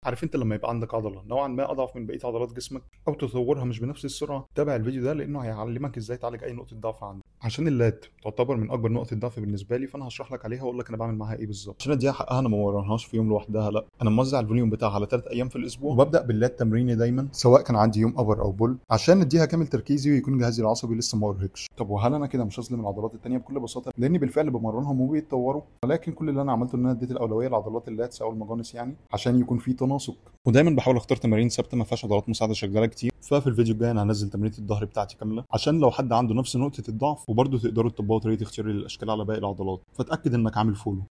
عارف انت لما يبقى عندك عضله نوعا ما اضعف من بقيه عضلات جسمك او تطورها مش بنفس السرعه تابع الفيديو ده لانه هيعلمك ازاي تعالج اي نقطه ضعف عندك عشان اللات تعتبر من اكبر نقط الضعف بالنسبه لي فانا هشرح لك عليها واقول لك انا بعمل معاها ايه بالظبط عشان اديها حقها انا ما بمرنهاش في يوم لوحدها لا انا موزع الفوليوم بتاعها على ثلاث ايام في الاسبوع وببدا باللات تمريني دايما سواء كان عندي يوم ابر او بول عشان اديها كامل تركيزي ويكون جهازي العصبي لسه ما ارهقش طب وهل انا كده مش هظلم العضلات التانيه بكل بساطه لاني بالفعل بمرنهم وبيتطوروا ولكن كل اللي انا عملته ان انا اديت الاولويه لعضلات اللاتس او المجانس يعني عشان يكون في تناسق ودايما بحاول اختار تمارين ثابته ما فيهاش عضلات مساعده شغاله كتير ففي الفيديو الجاي انا هنزل تمرينه الظهر بتاعتي كامله عشان لو حد عنده نفس نقطه الضعف وبرضه تقدروا تطبقوا طريقه اختياري للاشكال على باقي العضلات فاتاكد انك عامل فولو